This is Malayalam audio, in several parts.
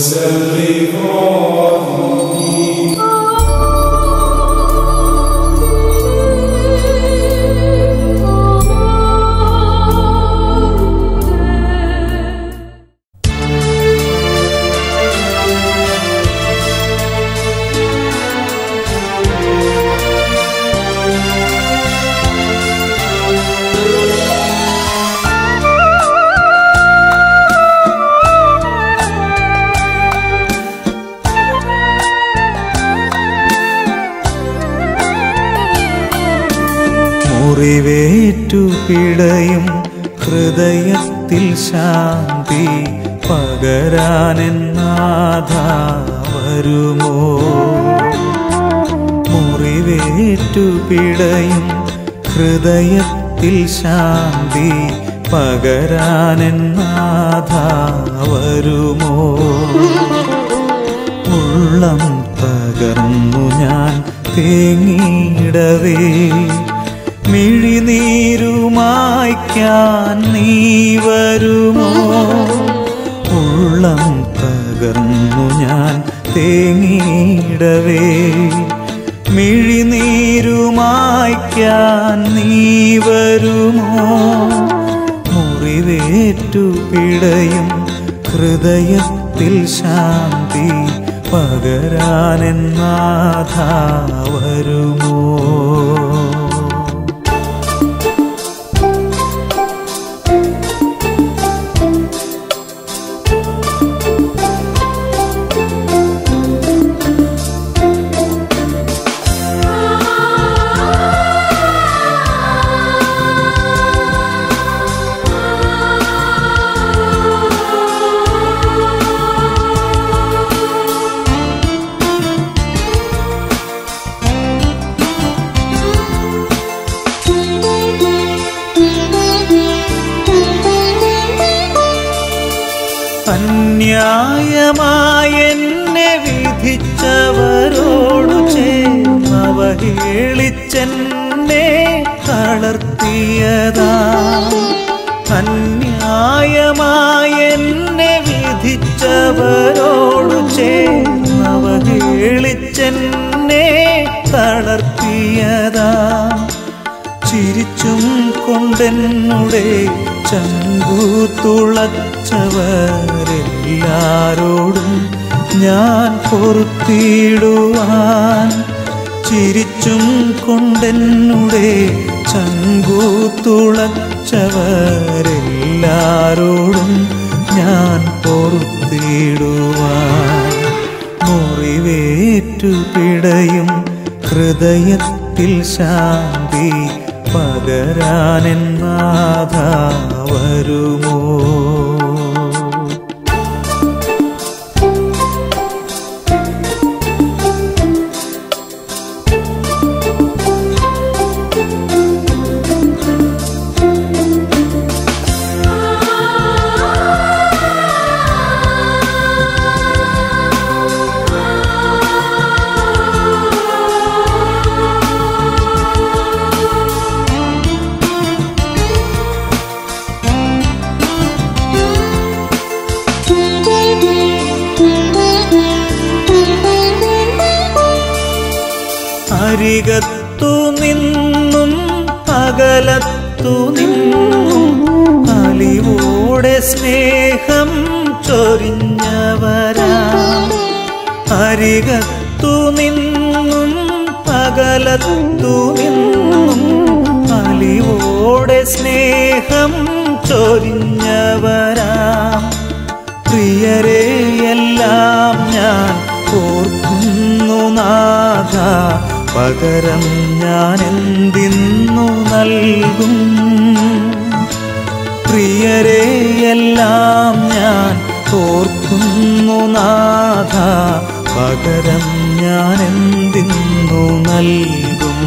മുറിവേറ്റു പിടയും ഹൃദയത്തിൽ ശാന്തി പകരാനെന്നാഥ വരുമോ മുറിവേറ്റു പിടയും ഹൃദയത്തിൽ ശാന്തി പകരാനെന്നാഥ വരുമോ ഉള്ളം തകർന്നു ഞാൻ തേങ്ങിയിടവേ മിഴിനീരുമായ്ക്കാൻ നീ വരുമോ ഉള്ളം തകർന്നു ഞാൻ തേങ്ങിയിടവേ മിഴിനീരുമായ്ക്കാൻ നീ വരുമോ മുറിവേറ്റു പിടയും ഹൃദയത്തിൽ ശാന്തി പകരാനെന്നാഥ വരുമോ അന്യായമായെന്നെ വിധിച്ചവരോടു ചേർന്നവഹേളിച്ചെന്നെ തളർത്തിയതാ അന്യായമായെന്നെ വിധിച്ചവരോടു ചേർന്നവഹേളിച്ചെന്നെ തളർത്തിയതാ ചിരിച്ചും കൊണ്ടെന്നുടെ ചങ്കു തുളച്ചവരെല്ലാരോടും ഞാൻ പൊറുത്തിടുവാൻ ചിരിച്ചും കൊണ്ടെന്നുടെ ചങ്കു തുളച്ചവരെല്ലാരോടും ഞാൻ പൊറുത്തിടുവാൻ മുറിവേറ്റു പിടയും ഹൃദയത്തിൽ ശാന്തി പകരാനെന്നാഥ വരുമോ അരികത്തു നിന്നും അകലത്തു നിന്നും അലിവോടെ സ്നേഹം ചൊരിഞ്ഞവരാ അരികത്തു നിന്നും അകലത്തു നിന്നും അലിവോടെ സ്നേഹം ചൊരിഞ്ഞവരാ പ്രിയരെ എല്ലാം ഞാൻ ഓർക്കുന്നു നാഥ പകരം ഞാൻ എന്തിന്നു നൽകും പ്രിയരെ എല്ലാം ഞാൻ ഓർക്കുന്നു നാഥ പകരം ഞാൻ എന്തിന്നു നൽകും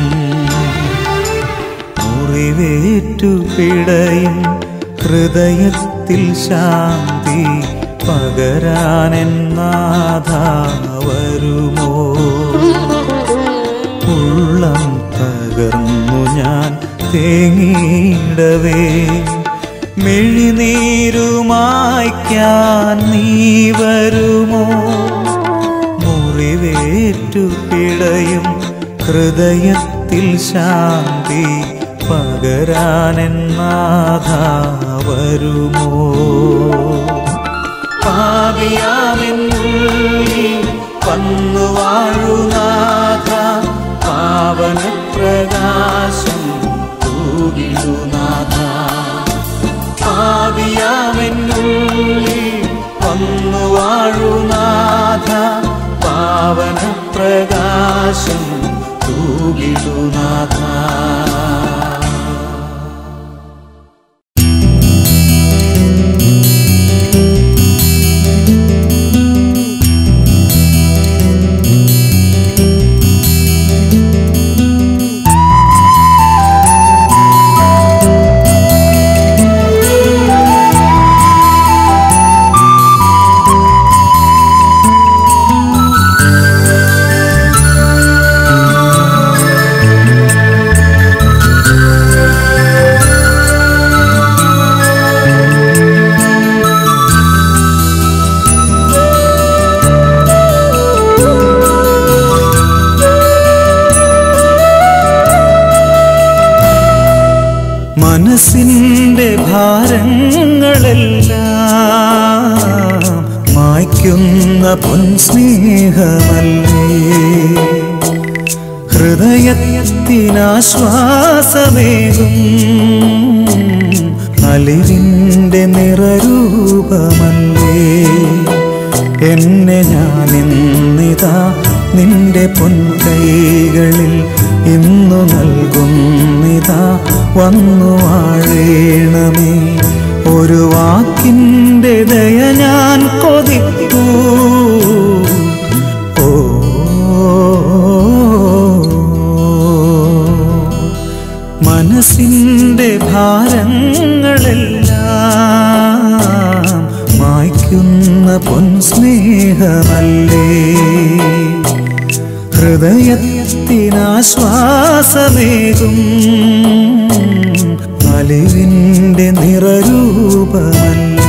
മുറിവേറ്റു പിടയും ഹൃദയത്തിൽ ശാന്തി പകരാനെന്നാഥ വരുമോ ഉള്ളം തകർന്നു ഞാൻ തേങ്ങിയിടവേ മിഴിനീരുമായ്ക്കാൻ നീ വരുമോ മുറിവേറ്റു പിടയും ഹൃദയത്തിൽ ശാന്തി പകരാനെന്നാഥ വരുമോ പാപിയാമെന്നുള്ളിൽ വന്നു വാഴുനാഥ പാവന പ്രകാശം തൂകിടുനാഥ പാപിയാമെന്നുള്ളിൽ വന്നു വാഴുനാഥ പാവന പ്രകാശം തൂകിടുനാഥ മനസ്സിൻ്റെ ഭാരങ്ങളെല്ലാം മായ്ക്കുന്ന പൊൻസ്നേഹമല്ലേ ഹൃദയത്തിനാശ്വാസമേകും അലിവിൻ്റെ നിറരൂപമല്ലേ എന്നെ ഞാനിന്നിതാ നിന്റെ പൊൻകൈകളിൽ ഇന്നു നൽകുന്നിതാ വന്നു വാഴേണമേ ഒരു വാക്കിൻ്റെ ദയ ഞാൻ കൊതിക്കൂ ഓ മനസ്സിൻ്റെ ഭാരങ്ങളെല്ലാം മായ്ക്കുന്ന പൊൻസ്നേഹമല്ലേ ഹൃദയത്തിനാശ്വാസമേകും അലിവിൻ്റെ നിറരൂപമല്ലേ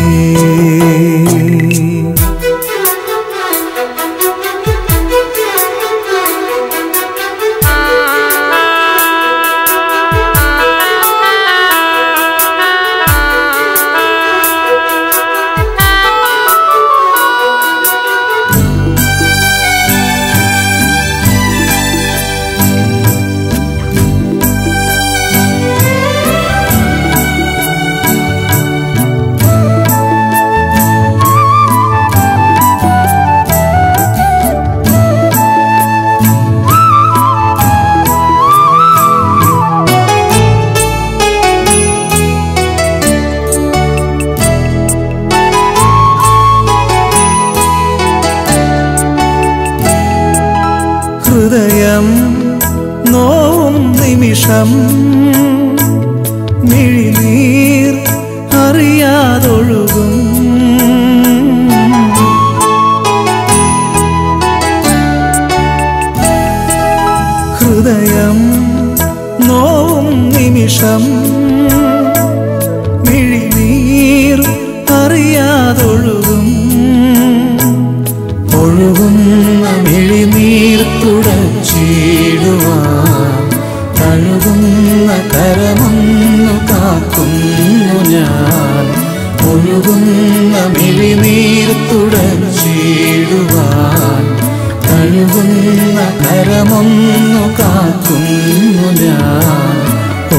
ഹൃദയം നോവും നിമിഷം മിഴിനീർ അറിയാതൊഴുകും ഹൃദയം നോവും നിമിഷം മിഴിനീർ അറിയാതൊഴുകും ഒഴുകുന്ന മിഴിനീർ തുടച്ചിടുവാൻ കഴുകുന്ന കരമൊന്നു കാക്കുന്നു ഞാൻ ഒഴുകുന്ന മിഴിനീർ തുടച്ചിടുവാൻ കഴുകുന്ന കരമൊന്നു കാക്കുന്നു ഞാൻ ഓ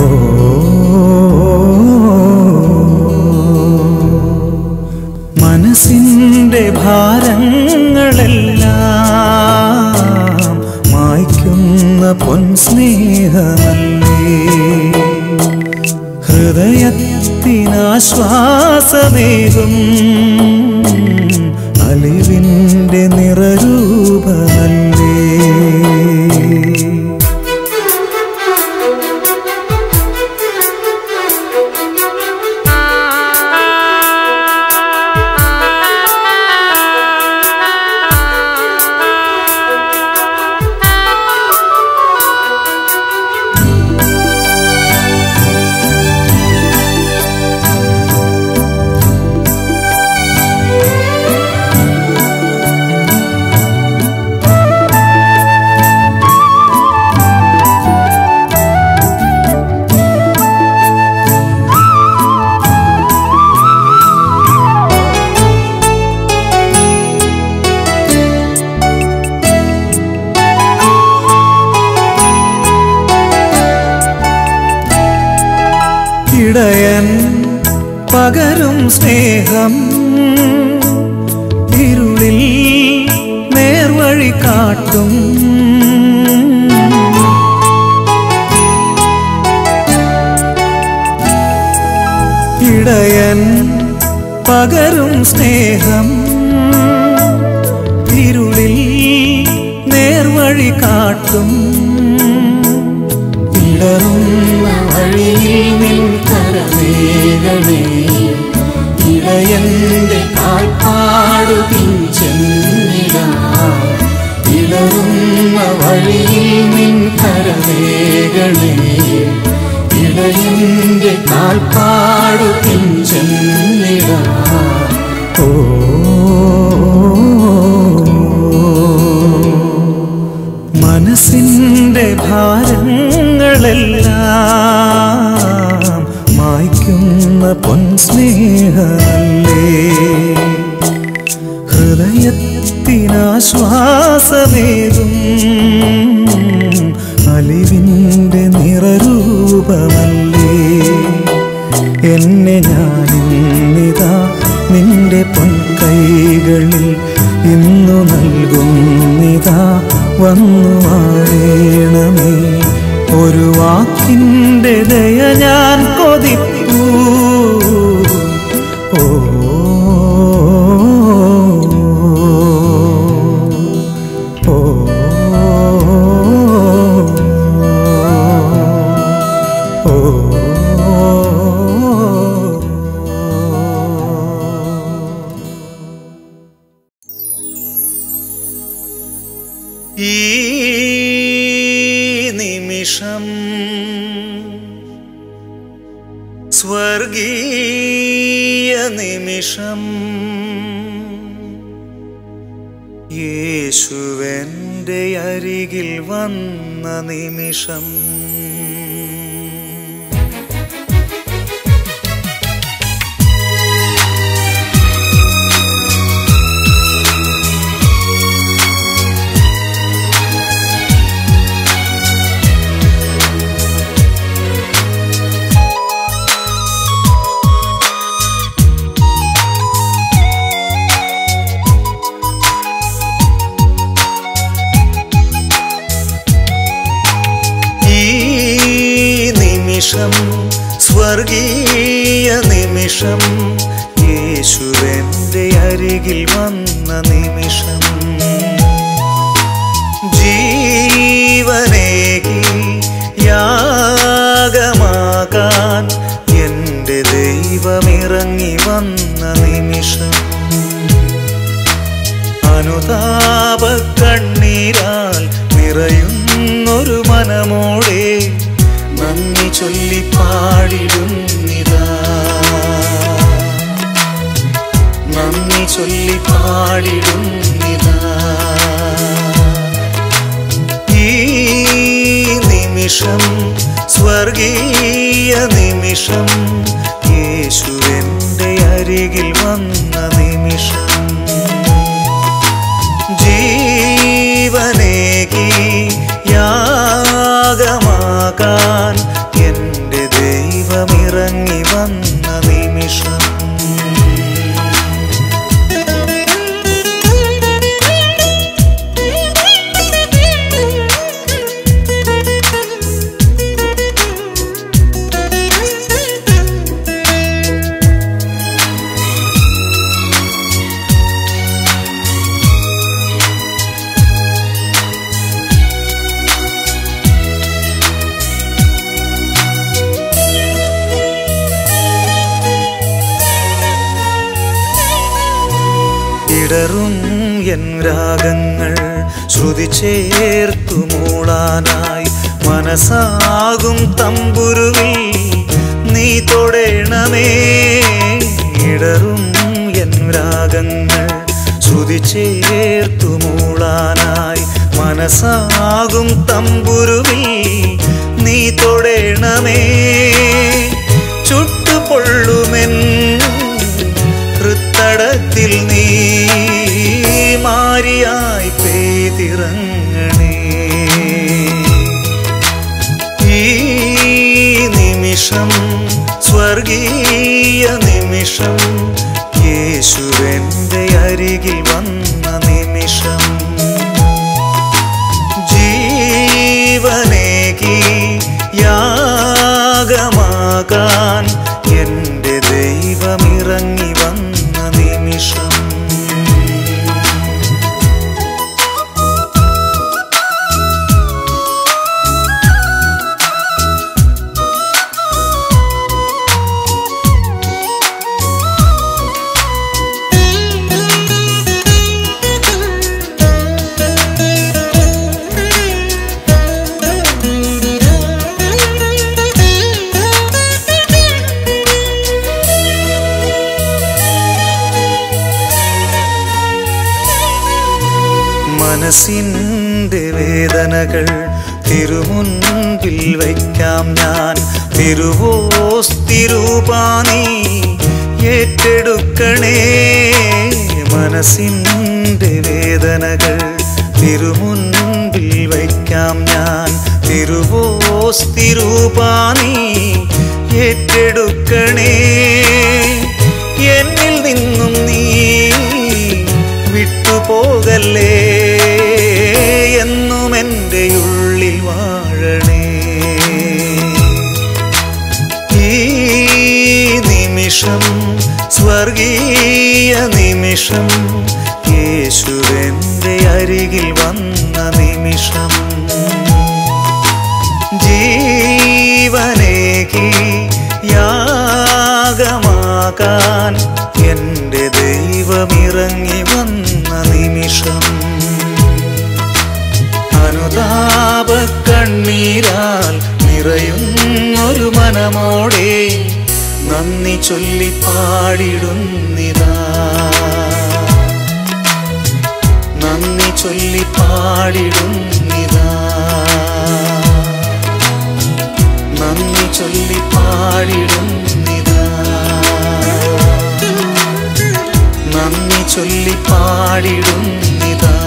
മനസ്സിൻ്റെ ഭാരങ്ങളെല്ലാം മായ്ക്കുന്ന പൊൻസ്നേഹമല്ലേ ഹൃദയത്തിനാശ്വാസമേകും അലിവിൻ്റെ നിറരൂപമല്ലേ ഇടയൻ പകരും സ്നേഹം ഇരുളിൽ നേർവഴി കാട്ടും ഇടയൻ പകരും സ്നേഹം ഇരുളിൽ നേർവഴി കാട്ടും ഇടറുന്ന വഴിയിൽ നിൻ കരവേഗണേ ഇടയന്റെ കാൽപ്പാടു പിഞ്ചെന്നിടാ ഇടറുന്ന വഴിയിൽ നിൻ കരവേഗണേ ഇടയന്റെ കാൽപ്പാടു പിഞ്ചെന്നിടാ ഓ മനസ്സിൻ്റെ ഭാരങ്ങളെല്ലാം മായ്ക്കുന്ന പൊൻസ്നേഹമല്ലേ ഹൃദയത്തിനാശ്വാസമേകും അലിവിൻ്റെ നിറരൂപമല്ലേ എന്നെ ഞാനിന്നിതാ നിന്റെ പൊൻകൈകളിൽ ഇന്നു നൽകുന്നിതാ വന്നു വാഴേണമേ ഒരു വാക്കിൻ്റെ ദയ ഞാൻ കൊതിപ്പൂ ഓ ഓ ഈ നിമിഷം സ്വർഗീയ നിമിഷം യേശുവൻ്റെ അരികിൽ വന്ന നിമിഷം ഈ നിമിഷം സ്വർഗീയ നിമിഷം യേശുവൻ്റെ അരികിൽ വന്ന നിമിഷം ജീവനേകി യാഗമാകാൻ എൻ്റെ ദൈവമിറങ്ങി വന്ന നിമിഷം അനുതാപ കണ്ണീരാൽ നിറയുന്നൊരു മനമോടെ നന്ദി ചൊല്ലി പാടിടുന്നിതാ നന്ദി ചൊല്ലി പാടിടുന്നിതാ ഈ നിമിഷം സ്വർഗീയ നിമിഷം യേശുവിൻ്റെ അരികിൽ വന്ന നിമിഷം ജീവനേകി യാഗമാകാൻ എൻ്റെ ദൈവമിറങ്ങി വന്ന നിമിഷം ഇടറും എൻ രാഗങ്ങൾ ശ്രുതി ചേർത്തു മൂളാനായി മനസ്സാകും തമ്പുരുവിൽ നീ തൊടേണമേ ഇടറും എൻ രാഗങ്ങൾ ശ്രുതി ചേർത്തു മൂളാനായി മനസ്സാകും തമ്പുരുവിൽ നീ തൊടേണമേ ചുട്ടുപൊള്ളുമെൻ ഹൃത്തടത്തിൽ നീ മാരിയായി പെയ്തിറങ്ങണേ ഈ നിമിഷം സ്വർഗീയ നിമിഷം യേശുവെന്റെ അരികിൽ വന്ന നിമിഷം ജീവനേകി യാഗമാകാൻ എൻ്റെ ദൈവമിറങ്ങി വന്ന നിമിഷം മനസ്സിൻ്റെ വേദനകൾ തിരുമുൻപിൽ വയ്ക്കാം ഞാൻ തിരുവോസ്തിരൂപാനി ഏറ്റെടുക്കണേ മനസ്സിൻ്റെ വേദനകൾ തിരുമുൻപിൽ വയ്ക്കാം ഞാൻ തിരുവോസ്തിരൂപാനി ഏറ്റെടുക്കണേ എന്നിൽ നിന്നും നീ വിട്ടുപോകല്ലേ എന്നും എൻ്റെ ഉള്ളിൽ വാഴണേ ഈ നിമിഷം സ്വർഗീയ നിമിഷം യേശുവെൻ്റെ അരികിൽ വന്ന നിമിഷം ജീവനേകി യാഗമാകാൻ എൻ്റെ ദൈവമിറങ്ങി വന്ന നിമിഷം അനുതാപ കണ്ണീരാൽ നിറയുന്നൊരു മനമോടെ നന്ദി ചൊല്ലി പാടിടുന്നിതാ നന്ദി ചൊല്ലി പാടിടുന്നിതാ നന്ദി ചൊല്ലി പാടിടുന്നിതാ നന്ദി ചൊല്ലി പാടിടുന്നിതാ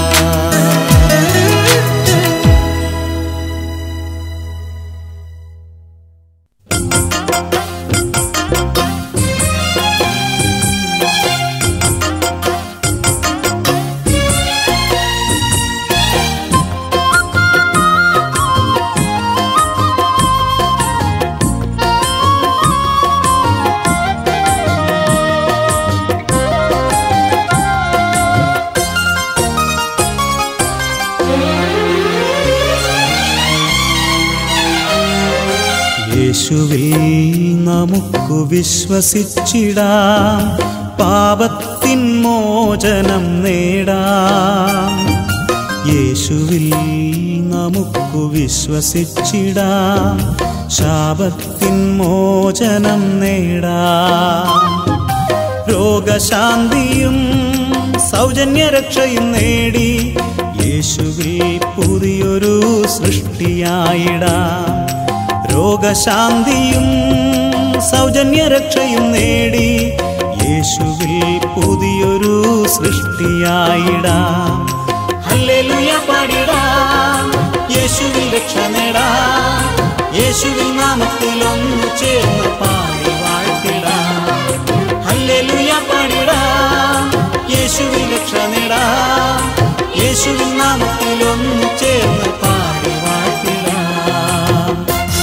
യേശുവിൽ നമുക്കു വിശ്വസിച്ചിടാം പാപത്തിൻ മോചനം നേടാം യേശുവിൽ നമുക്കു വിശ്വസിച്ചിടാം ശാപത്തിൻ മോചനം നേടാം രോഗശാന്തിയും സൗജന്യരക്ഷയും നേടി യേശുവിൽ പുതിയൊരു സൃഷ്ടിയായിടാം രോഗശാന്തിയും സൗജന്യരക്ഷയും നേടി യേശുവിൽ പുതിയൊരു സൃഷ്ടിയായിടാം ഹല്ലേലൂയ പാടിടാം യേശുവിൽ രക്ഷ നേടാം യേശുവിൽ നാമത്തിൽ ഒന്നു ചേർന്ന് പാടി വാഴ്ത്തിടാം ഹല്ലേലൂയ പാടിടാം യേശുവിൽ രക്ഷ നേടാം യേശുവിൻ നാമത്തിൽ ഒന്നു ചേർന്ന് പാടി വാഴ്ത്തിടാം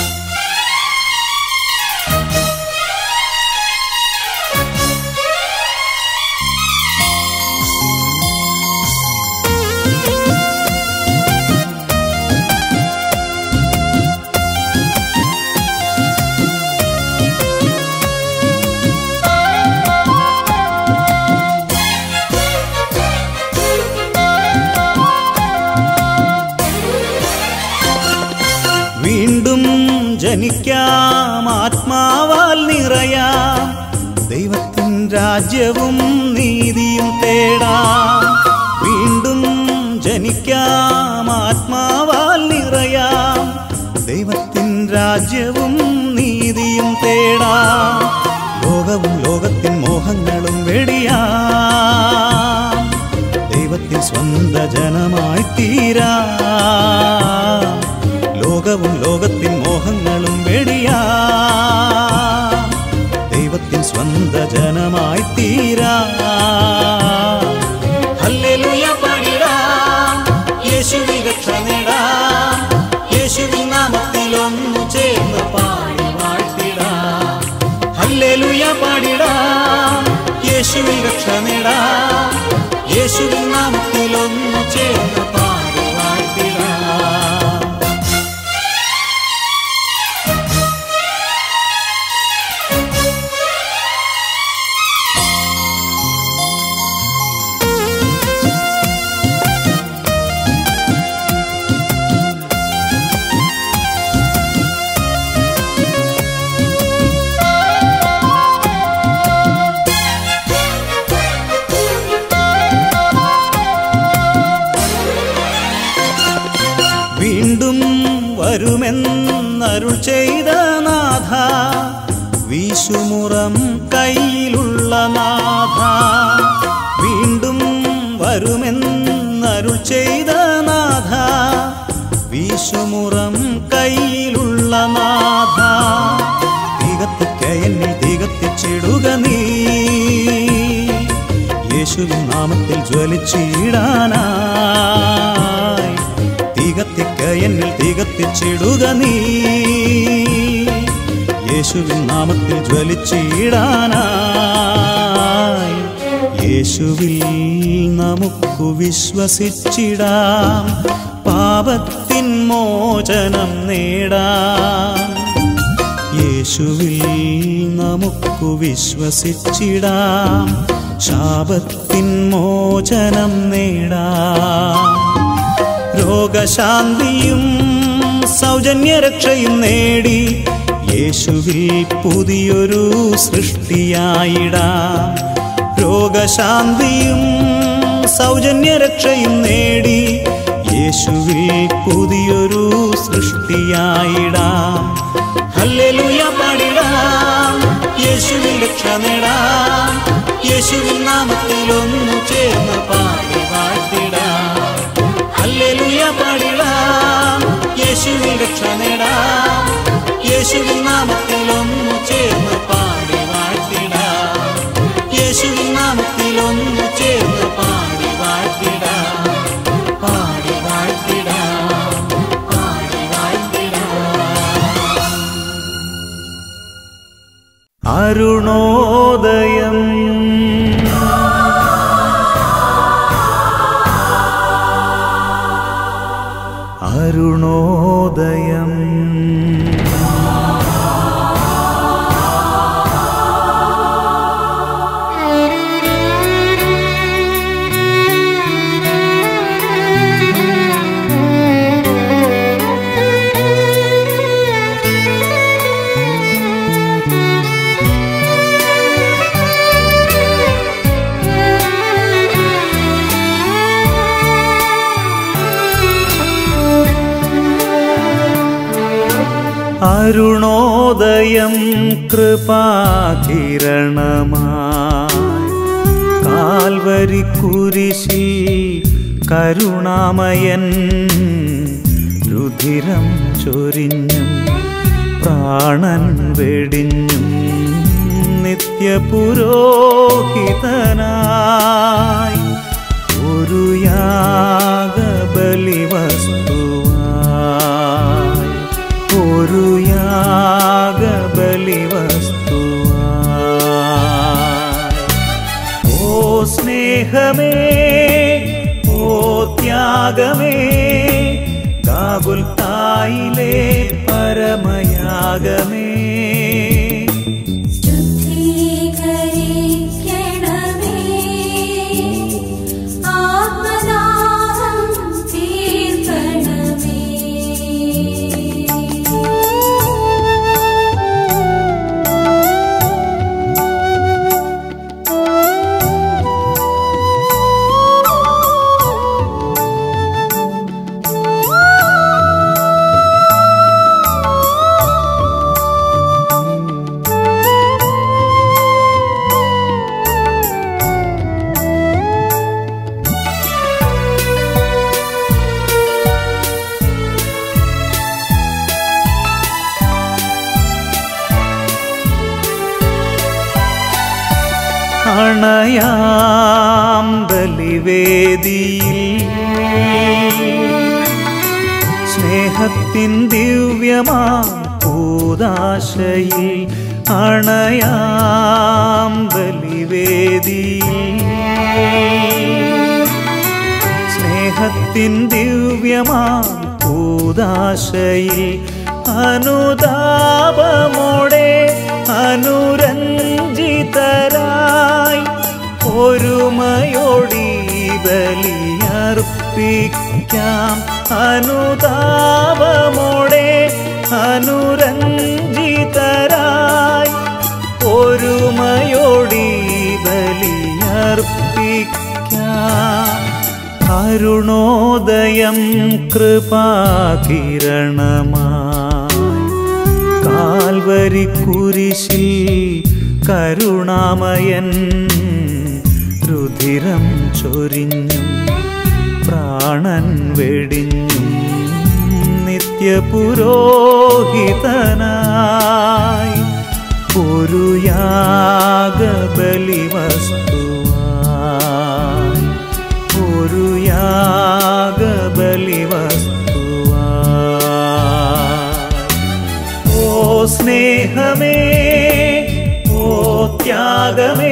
വീണ്ടും ജനിക്കാം ആത്മാവാൽ നിറയാം ദൈവത്തിൻ രാജ്യവും നീതിയും തേടാം വീണ്ടും ജനിക്കാം ആത്മാവാൽ നിറയാം ദൈവത്തിൻ രാജ്യവും നീതിയും തേടാം ലോകവും ലോകത്തിൻ മോഹങ്ങളും വെടിയാം ദൈവത്തിൻ സ്വന്ത ജനമായി തീരാ ലോകവും ലോകത്തിൻ മോഹങ്ങളും വെടിയാ സ്വന്ത ജനമായി തീരാ ഹല്ലേലൂയ പാടിടാം യേശുവിൻ രക്ഷ നേടാം യേശുവിൻ നാമത്തിൽ ഒന്നു ചേർന്ന് പാടി വാഴ്ത്തിടാം ഹല്ലേലൂയ പാടിടാം യേശുവിൻ രക്ഷ നേടാം യേശുവിൻ നാമത്തിൽ ഒന്നു ചേർന്ന് പാടി വാഴ്ത്തിടാം വീണ്ടും വരുമെന്നരുൾ ചെയ്ത നാഥ വീശുമുറം കയ്യിലുള്ള നാഥ വീണ്ടും വരുമെന്നരുൾ ചെയ്ത നാഥ വീശുമുറം കയ്യിലുള്ള നാഥ തികത്തിക്ക എന്നിൽ തികത്തിച്ചിടുക നീ യേശുവിൻ നാമത്തിൽ ജ്വലിച്ചിടാനായി തികത്തിക്ക എന്നിൽ തികത്തിച്ചിടുക നീ യേശുവിൻ നാമത്തിൽ ജ്വലിച്ചിടാനായി യേശുവിൽ നമുക്കു വിശ്വസിച്ചിടാം പാപത്തിൻ മോചനം നേടാം യേശുവിൽ നമുക്കു വിശ്വസിച്ചിടാം ശാപത്തിൻ മോചനം നേടാം രോഗശാന്തിയും സൗജന്യരക്ഷയും നേടി യേശുവിൽ പുതിയൊരു സൃഷ്ടിയായിടാം രോഗശാന്തിയും സൗജന്യരക്ഷയും നേടി യേശുവിൽ പുതിയൊരു സൃഷ്ടിയായിടാം ഹല്ലേലൂയ പാടിടാം യേശുവിൻ രക്ഷ നേടാം യേശുവിൻ നാമത്തിൽ ഒന്നു ചേർന്ന് പാടി വാഴ്ത്തിടാം ഹല്ലേലൂയ പാടിടാം യേശുവിൻ രക്ഷ നേടാം യേശുവിൻ നാമത്തിൽ ഒന്നു ചേർന്ന് പാടി വാഴ്ത്തിടാം യേശുവിൻ നാമത്തിൽ ഒന്നു ചേർന്ന് പാടി വാഴ്ത്തിടാം പാടി വാഴ്ത്തിടാം പാടി വാഴ്ത്തിടാം അരുണോദയം അരുണോദയം അരുണോദയം കൃപാകിരണമായി കാൽവരി കുരിശിൽ കരുണാമയൻ രുധിരം ചൊരിഞ്ഞും പ്രാണൻ വെടിഞ്ഞും നിത്യപുരോഹിതനായി ഒരു യാഗബലി വസ്തുവായി ഒരു യാഗബലി വസ്തുവായി ഓ സ്നേഹമേ ഓ ത്യാഗമേ കാകുൽത്തായിലെ പരമയാഗമേ ശുദ്ധീകരിക്കണമേ ആത്മദാഹം തീർക്കണമേ ഓ ബലിവേദിയിൽ സ്നേഹത്തിൻ ദിവ്യമാ പൂതാശയിൽ അണയാം ബലിവേദിയിൽ സ്നേഹത്തിൻ ദിവ്യമാ പൂതാശയിൽ അനുതാപമോടെ അനുരഞ്ജിതരായി ഒരുമയോടി ബലിയർപ്പിക്കാം അനുതാപമോടെ അനുരഞ്ജിതരായി ഒരുമയോടി ബലിയർപ്പിക്കാം അരുണോദയം കൃപാകിരണമായി കാൽവരി കുരിശിൽ കരുണാമയൻ രുധിരം ചൊരിഞ്ഞും പ്രാണൻ വെടിഞ്ഞും നിത്യപുരോഹിതനായി ഒരു യാഗബലി വസ്തുവായി ഒരു യാഗബലി വസ്തുവായി ഓ സ്നേഹമേ ഓ ത്യാഗമേ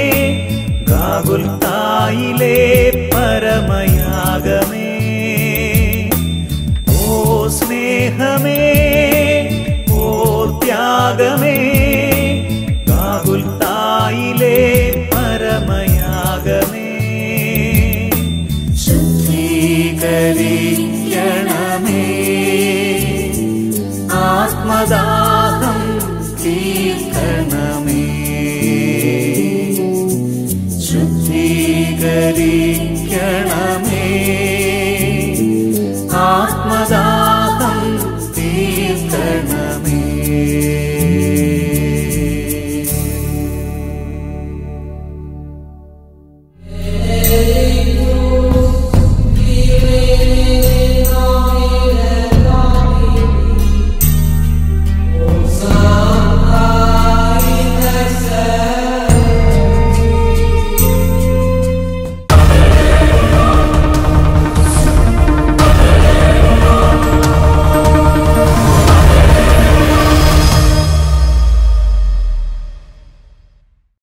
ഗാകുൽത്തായിലെ പരമയാഗമേ ഓ സ്നേഹമേ ഓ ത്യാഗമേ ഗാകുൽത്തായിലെ പരമയാഗമേ ശുദ്ധീകരിക്കണമേ ആത്മദാഹം തീർക്കണമേ ശുദ്ധീകരി